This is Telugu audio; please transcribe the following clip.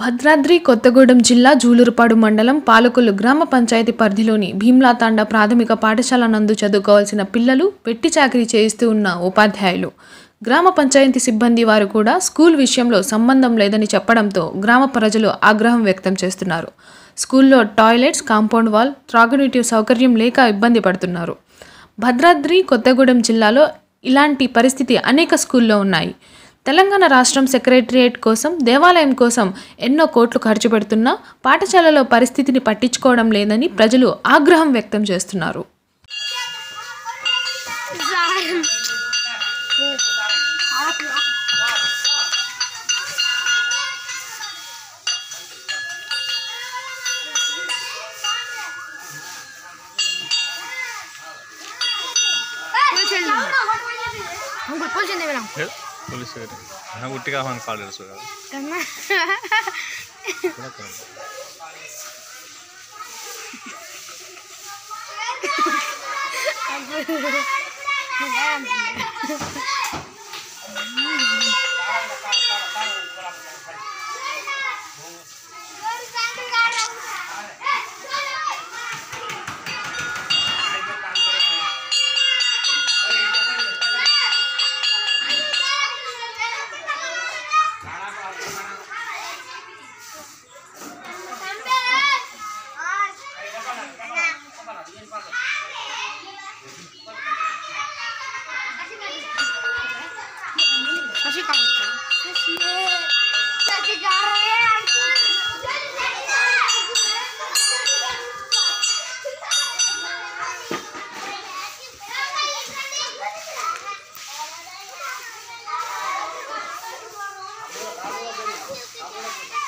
భద్రాద్రి కొత్తగూడెం జిల్లా జూలూరుపాడు మండలం పాలకొల్లు గ్రామ పంచాయతీ పరిధిలోని భీమ్లాతాండ ప్రాథమిక పాఠశాల నందు చదువుకోవాల్సిన పిల్లలు వెట్టి చాకరీ చేయిస్తూ ఉన్న ఉపాధ్యాయులు గ్రామ పంచాయతీ సిబ్బంది వారు కూడా స్కూల్ విషయంలో సంబంధం లేదని చెప్పడంతో గ్రామ ప్రజలు ఆగ్రహం వ్యక్తం చేస్తున్నారు స్కూల్లో టాయిలెట్స్ కాంపౌండ్ వాల్ త్రాగునీటి సౌకర్యం లేక ఇబ్బంది పడుతున్నారు భద్రాద్రి కొత్తగూడెం జిల్లాలో ఇలాంటి పరిస్థితి అనేక స్కూల్లో ఉన్నాయి తెలంగాణ రాష్ట్రం సెక్రటరియేట్ కోసం దేవాలయం కోసం ఎన్నో కోట్లు ఖర్చు పెడుతున్నా పాఠశాలలో పరిస్థితిని పట్టించుకోవడం లేదని ప్రజలు ఆగ్రహం వ్యక్తం చేస్తున్నారు हमको पुल चलने वाला ఏ? పోలీసు గారు నా ఉట్టిగా మన కాల్ తెలుసు కదా करना కూడా కరెక్ట్. सशी का बच्चा Thank you.